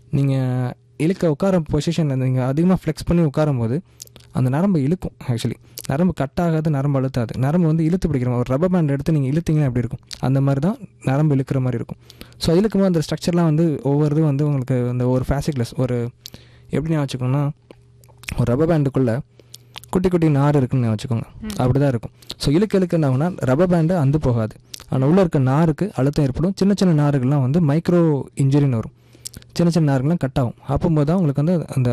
நீங்கள் இழுக்க உட்கார பொசிஷனில் நீங்கள் அதிகமாக ஃப்ளெக்ஸ் பண்ணி உட்காரும் போது அந்த நரம்பு இழுக்கும் ஆக்சுவலி நரம்பு கட் ஆகாது நரம்பு அழுத்தாது நரம்பு வந்து இழுத்து பிடிக்கிற மாதிரி ஒரு ரப்பர் பேண்ட் எடுத்து நீங்கள் இழுத்தீங்கன்னா எப்படி இருக்கும் அந்த மாதிரி தான் நரம்பு இழுக்கிற மாதிரி இருக்கும் ஸோ இழுக்கும் போது அந்த ஸ்ட்ரக்சர்லாம் வந்து ஒவ்வொரு இது வந்து உங்களுக்கு அந்த ஒரு ஃபேசிக்லெஸ் ஒரு எப்படி நான் வச்சுக்கோங்கன்னா ஒரு ரப்பர் பேண்டுக்குள்ளே குட்டி குட்டி நார் இருக்குன்னு வச்சுக்கோங்க அப்படி தான் இருக்கும் ஸோ இழுக்க இழுக்க என்ன ஆகும்னா ரப்பர் பேண்டு அந்து போகாது ஆனால் உள்ளே இருக்க நாருக்கு அழுத்தம் ஏற்படும் சின்ன சின்ன நார்கள்லாம் வந்து மைக்ரோ இன்ஜுரின்னு வரும் சின்ன சின்ன நார்கள்லாம் கட் ஆகும் அப்போது தான் உங்களுக்கு வந்து அந்த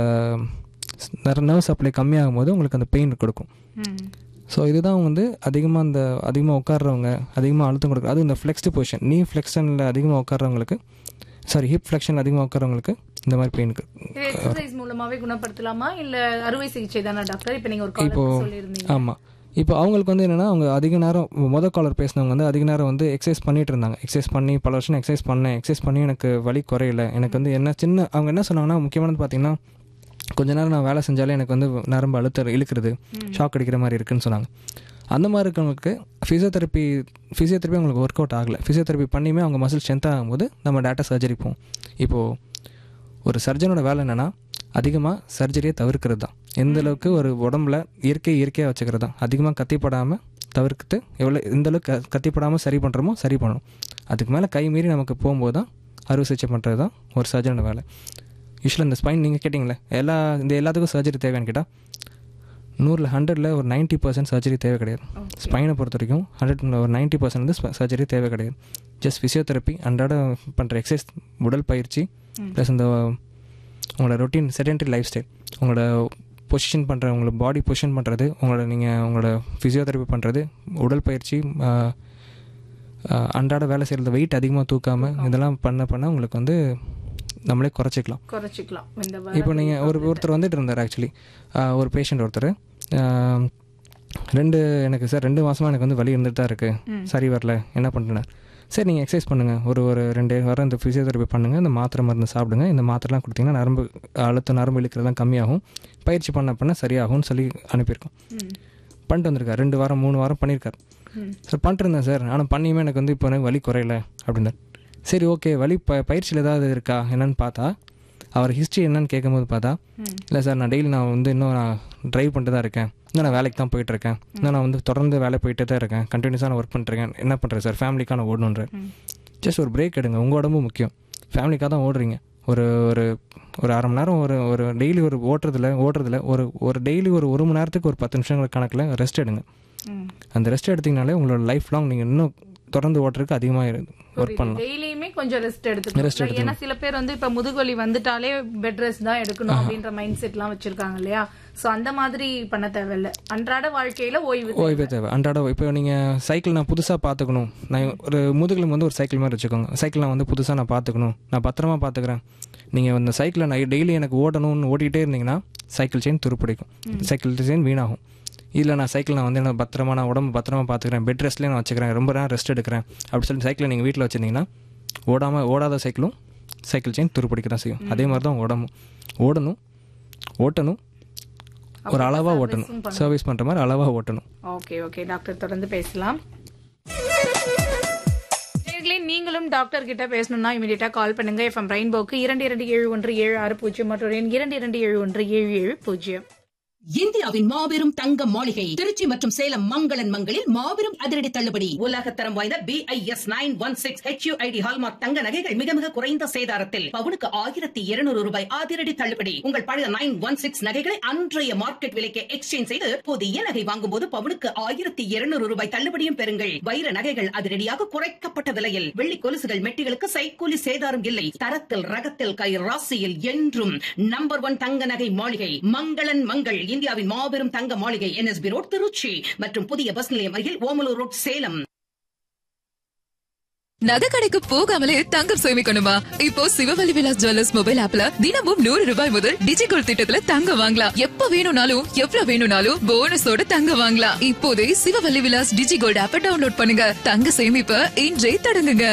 நர்வ் சப்ளை கம்மியாகும் போது உங்களுக்கு அந்த பெயின் கொடுக்கும் ம் ஸோ இதுதான் வந்து அதிகமாக அந்த அதிகமாக உட்கார்றவங்க அதிகமாக அழுத்தம் கொடுக்குறது அதுவும் இந்த ஃப்ளெக்ஸ்டு பொசிஷன் நீ ஃப்ளெக்ஷனில் அதிகமாக உட்கார்றவங்களுக்கு சாரி ஹிப் ஃப்ளெக்ஷன் அதிகமாக உட்கார்றவங்களுக்கு இந்த மாதிரி பெயினுக்கு இது எக்ஸசைஸ் மூலமாவே குணப்படுத்தலாமா இல்ல அறுவை சிகிச்சை தானே டாக்டர் இப்போ நீங்க ஒரு இப்போ காலர் சொல்லியிருந்தீங்க ஆமாம் இப்போ அவங்களுக்கு வந்து என்னென்னா அவங்க அதிக நேரம் மொதல் காலர் பேசினவங்க வந்து அதிக நேரம் வந்து எக்ஸசைஸ் பண்ணிட்டு இருந்தாங்க எக்ஸசைஸ் பண்ணி பல வருஷம் எக்ஸசைஸ் பண்ணேன் எக்ஸசைஸ் பண்ணி எனக்கு வலி குறையல எனக்கு வந்து என்ன சின்ன அவங்க என்ன சொன்னாங்கன்னா முக்கியமானது பார்த்தீங்கன்னா கொஞ்ச நேரம் நான் வேலை செஞ்சாலே எனக்கு வந்து நரம்பு அழுத்த இழுக்கிறது ஷாக் அடிக்கிற மாதிரி இருக்குன்னு சொன்னாங்க அந்த மாதிரி இருக்கவங்களுக்கு ஃபிசியோதெரப்பி ஃபிசியோதெரப்பி அவங்களுக்கு ஒர்க் அவுட் ஆகலை ஃபிசியோதெரப்பி பண்ணியுமே அவங்க மசில் ஸ்ட்ரென்த் ஆகும்போது நம்ம டேட்டா சர்ஜரி போவோம் இப்போது ஒரு சர்ஜனோட வேலை என்னென்னா அதிகமாக சர்ஜரியை தவிர்க்கிறது தான் எந்த அளவுக்கு ஒரு உடம்புல இயற்கை இயற்கையாக வச்சுக்கிறது தான் அதிகமாக கத்திப்படாமல் தவிர்த்துட்டு எவ்வளோ எந்த அளவுக்கு க- கத்திப்படாமல் சரி பண்ணுறோமோ சரி பண்ணணும் அதுக்கு மேலே கை மீறி நமக்கு போகும்போது தான் அறுவை சிகிச்சை பண்ணுறது தான் ஒரு சர்ஜனோட வேலை யூஸ்வலாக இந்த ஸ்பைன் நீங்கள் கேட்டிங்களே எல்லா இந்த எல்லாத்துக்கும் சர்ஜரி தேவைன்னு கேட்டால் நூறில் ஹண்ட்ரடில் ஒரு 90% பர்சன்ட் சர்ஜரி தேவை கிடையாது ஸ்பைனை பொறுத்த வரைக்கும் ஹண்ட்ரட் ஒரு 90% பர்சன்ட் வந்து சர்ஜரி தேவை கிடையாது ஜஸ்ட் ஃபிசியோதெரப்பி அன்றாட பண்ணுற எக்ஸசைஸ் உடல் பயிற்சி ப்ளஸ் இந்த உங்களோட ரொட்டீன் செடென்டரி லைஃப் ஸ்டைல் உங்களோட பொசிஷன் பண்ணுற உங்களோட பாடி பொசிஷன் பண்ணுறது உங்களோட நீங்கள் உங்களோட ஃபிசியோதெரப்பி பண்ணுறது உடல் பயிற்சி ஆஹ், ஆஹ், அன்றாட வேலை செய்கிறது வெயிட் அதிகமாக தூக்காமல் இதெல்லாம் பண்ண பண்ண உங்களுக்கு வந்து நம்மளே குறைச்சிக்கலாம் குறைச்சிக்கலாம் இந்த இப்போ நீங்கள் ஒரு ஒருத்தர் வந்துட்டு இருந்தார் ஆக்சுவலி ஒரு பேஷண்ட் ஒருத்தர் ஆஹ், ரெண்டு எனக்கு சார் ரெண்டு மாதமாக எனக்கு வந்து வலி இருந்துட்டு தான் இருக்குது சரி வரல என்ன பண்ணுறேன் சரி நீங்கள் எக்ஸசைஸ் பண்ணுங்கள் ஒரு ஒரு ரெண்டு வாரம் இந்த ஃபிசியோதெரப்பி பண்ணுங்கள் இந்த மாத்திரை மருந்து சாப்பிடுங்க இந்த மாத்திரைலாம் கொடுத்தீங்கன்னா நரம்பு அழுத்தம் நரம்பு இழுக்கிறதுலாம் கம்மியாகும் பயிற்சி பண்ண பண்ண சரியாகும்னு சொல்லி அனுப்பியிருக்கோம் ம் பண்ணிட்டு வந்திருக்காரு ரெண்டு வாரம் மூணு வாரம் பண்ணியிருக்காரு ம் சார் பண்ணிட்டு இருந்தேன் சார் ஆனால் பண்ணியுமே எனக்கு வந்து இப்போ எனக்கு வலி குறையல அப்படின்னாரு சரி ஓகே வலி ப பயிற்சியில் ஏதாவது இருக்கா என்னன்னு பார்த்தா அவர் ஹிஸ்ட்ரி என்னன்னு கேட்கும்போது பார்த்தா ம் இல்லை சார் நான் டெய்லி நான் வந்து இன்னும் நான் ட்ரைவ் பண்ணிட்டு தான் இருக்கேன் இன்னும் நான் வேலைக்கு தான் போயிட்டுருக்கேன் இன்னும் நான் வந்து தொடர்ந்து வேலை போயிட்டு தான் இருக்கேன் கண்டினியூஸாக நான் ஒர்க் பண்ணிருக்கேன் என்ன பண்ணுறேன் சார் ஃபேமிலிக்காக நான் ஓடணுன்றேன் ம். ஜஸ்ட் ஒரு பிரேக் எடுங்க உங்கள் உடம்பு முக்கியம் ஃபேமிலிக்காக தான் ஓடுறீங்க ஒரு ஒரு ஒரு அரை மணி நேரம் ஒரு ஒரு டெய்லி ஒரு ஓட்டுறதுல ஓட்டுறதுல ஒரு ஒரு டெய்லி ஒரு ஒரு மணி நேரத்துக்கு ஒரு பத்து நிமிஷங்கள் கணக்கில் ரெஸ்ட் எடுங்க ம் அந்த ரெஸ்ட் எடுத்தீங்கனாலே உங்களோட லைஃப் லாங் நீங்கள் இன்னும் தொடர்ந்து ஓட்டுறதுக்கு அதிகமாக ஒர்க் பண்ணலாம் டெய்லியுமே கொஞ்சம் ரெஸ்ட் எடுத்துக்கணும் ஏன்னா சில பேர் வந்து இப்ப முதுகுவலி வந்துட்டாலே பெட் ரெஸ்ட் தான் எடுக்கணும் அப்படின்ற மைண்ட் செட்லாம் வச்சிருக்காங்க இல்லையா சோ அந்த மாதிரி பண்ண தேவையில்ல அன்றாட வாழ்க்கையில ஓய்வு தேவை. ஓய்வே தேவை அன்றாட இப்போ நீங்கள் சைக்கிள் நான் புதுசாக பார்த்துக்கணும் நான் ஒரு முதுகில் வந்து ஒரு சைக்கிள் மாதிரி வச்சுக்கோங்க சைக்கிள் நான் வந்து புதுசாக நான் பார்த்துக்கணும் நான் பத்திரமா பார்த்துக்கிறேன் நீங்கள் அந்த சைக்கிளை நான் டெய்லி எனக்கு ஓடணும்னு ஓட்டிகிட்டே இருந்தீங்கன்னா சைக்கிள் செயின் துருப்பிடிக்கும் சைக்கிள் செயின் வீணாகும் இதில் நான் சைக்கிள் நான் வந்து என்ன பத்திரமா நான் உடம்பு பத்திரமா பார்த்துக்கிறேன் பெட் ரெஸ்ட்லேயே நான் வச்சுக்கிறேன் ரொம்ப நேரம் ரெஸ்ட் எடுக்கிறேன் அப்படி சொல்லி சைக்கிளை நீங்கள் வீட்டில் வச்சுருந்தீங்கன்னா ஓடாமல் ஓடாத சைக்கிளும் சைக்கிள் செயின் துருப்பிடிக்க தான் செய்யும் அதே மாதிரி தான் உங்க உடம்பும் ஓடணும் ஓட்டணும் ஒரு அளவாக ஓட்டணும் சர்வீஸ் பண்ணுற மாதிரி அளவாக ஓட்டணும் ஓகே ஓகே டாக்டர் தொடர்ந்து பேசலாம் நேயர்களே, நீங்களும் டாக்டர் கிட்ட பேசணும்னா இமீடியட்டா கால் பண்ணுங்க எஃப்எம் ரெயின்போக்கு இரண்டு இரண்டு ஏழு ஒன்று ஏழு ஆறு பூஜ்ஜியம் மற்றும் எண் இரண்டு இரண்டு ஏழு ஒன்று ஏழு ஏழு பூஜ்ஜியம் இந்தியாவின் மாபெரும் தங்க மாளிகை திருச்சி மற்றும் சேலம் மங்களன் மங்களில் மாபெரும் அதிரடி தள்ளுபடி உலகத்தரம் வாய்ந்த B I S nine one six HUID hallmark தங்க நகைகள் மிக மிக குறைந்த சேதாரத்தில் பவுனுக்கு ஆயிரத்தி இருநூறு ரூபாய் அதிரடி தள்ளுபடி உங்கள் பழைய நைன் ஒன் சிக்ஸ் நகைகளை அன்றைய மார்க்கெட் விலைக்கு எக்ஸ்சேஞ்ச் செய்து புதிய நகை வாங்கும் போது பவுனுக்கு ஆயிரத்தி இருநூறு ரூபாய் தள்ளுபடியும் பெறுங்கள் வைர நகைகள் அதிரடியாக குறைக்கப்பட்ட விலையில் வெள்ளி கொலுசுகள் மெட்டிகளுக்கு சைக்கூலி சேதாரம் இல்லை தரத்தில் ரகத்தில் கை ராசியில் என்றும் நம்பர் ஒன் தங்க நகை மாளிகை மங்களன் மங்கள் இந்தியாவின் மாபெரும் தங்க மாளிகை என்எஸ்பி ரோட் திருச்சி மற்றும் புதிய பஸ் நிலையம் அருகில் ஓமலூர் ரோட் சேலம் நகை கடைக்கு போகாமலே தங்கம் சேமிக்கணுமா இப்போ சிவவலி விலாஸ் ஜுவல்லர்ஸ் மொபைல் ஆப்ல தினமும் நூறு ரூபாய் முதல் டிஜிகோல் திட்டத்துல தங்கம் வாங்கலாம் எப்ப வேணும்னாலும் எவ்வளவு வேணும்னாலும் போனஸோட தங்கம் வாங்கலாம் இப்போதே சிவவல்லி விலாஸ் டிஜிகோல்ட் ஆப்பை டவுன்லோட் பண்ணுங்க தங்க சேமிப்ப இன்றே தொடங்குங்க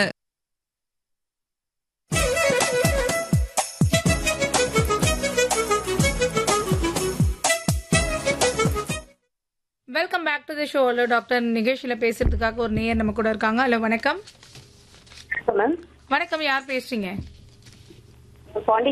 welcome back to the show hello doctor நிகழ்ச்சியில பேசுறதுக்காக ஒரு நேயர் நம்ம கூட இருக்காங்க ஹலோ வணக்கம் மேம் வணக்கம் யார் பேசுறீங்க பாண்டி